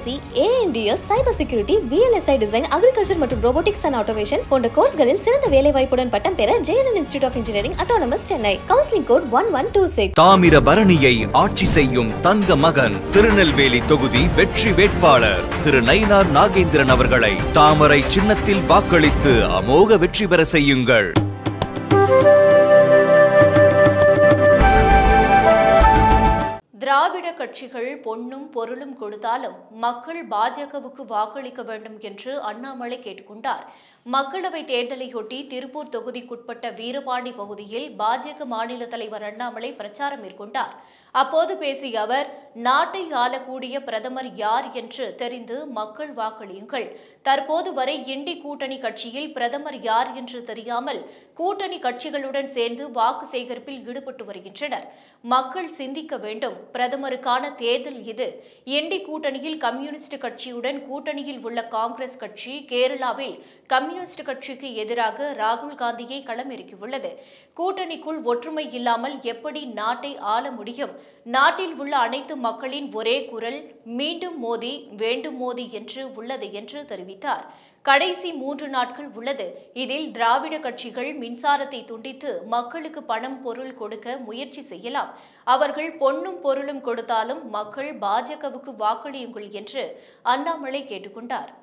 BSc ANDS cyber security VLSI design agriculture மற்றும் robotics and automation போன்ற கோர்ஸ்களில் சிறந்த வேலை வாய்ப்புடன் பட்டம் பெற JNN institute of engineering autonomous Chennai counselling code one one two six தாமிரபரணியை ஆட்சி செய்யும் தங்க மகன் திருநெல்வேலி தொகுதி வெற்றி வேட்பாளர் திரு நயினார் நாகேந்திரன் அவர்களை தாமரை சின்னத்தில் வாக்களித்து அமோக வெற்றி பெற செய்யுங்கள் திராவிட கட்சிகள் பொன்னும் பொருளும் கொடுத்தாலும் மக்கள் பாஜகவுக்கு வாக்களிக்க வேண்டும் என்று அண்ணாமலை கேட்டுக்கொண்டார் மக்களவைத் தேர்தலையொட்டி திருப்பூர் தொகுதிக்குட்பட்ட வீரபாண்டி பகுதியில் பாஜக மாநில தலைவர் அண்ணாமலை பிரச்சாரம் மேற்கொண்டார் அப்போது பேசிய அவர் நாட்டை ஆளக்கூடிய பிரதமர் யார் என்று தெரிந்து மக்கள் வாக்களியுங்கள் தற்போது வரை இண்டி கூட்டணி கட்சியில் பிரதமர் யார் என்று தெரியாமல் கூட்டணி கட்சிகளுடன் சேர்ந்து வாக்கு சேகரிப்பில் ஈடுபட்டு வருகின்றனர் மக்கள் சிந்திக்க வேண்டும் பிரதமருக்கான தேர்தல் இது இண்டி கூட்டணியில் கம்யூனிஸ்ட் கட்சியுடன் கூட்டணியில் உள்ள காங்கிரஸ் கட்சி கேரளாவில் கம்யூனிஸ்ட் கட்சிக்கு எதிராக ராகுல் காந்தியை களமிறக்கியுள்ளது கூட்டணிக்குள் ஒற்றுமை இல்லாமல் எப்படி நாட்டை ஆள முடியும் நாட்டில் உள்ள அனைத்து மக்களின் ஒரே குரல் மீண்டும் மோதி வேண்டும் மோதி என்று உள்ளது என்று தெரிவித்தார் கடைசி மூன்று நாட்கள் உள்ளது இதில் திராவிட கட்சிகள் மின்சாரத்தை துண்டித்து மக்களுக்கு பணம் பொருள் கொடுக்க முயற்சி செய்யலாம் அவர்கள் பொன்னும் பொருளும் கொடுத்தாலும் மக்கள் பாஜகவுக்கு வாக்களியுங்கள் என்று அண்ணாமலை கேட்டுக்கொண்டார்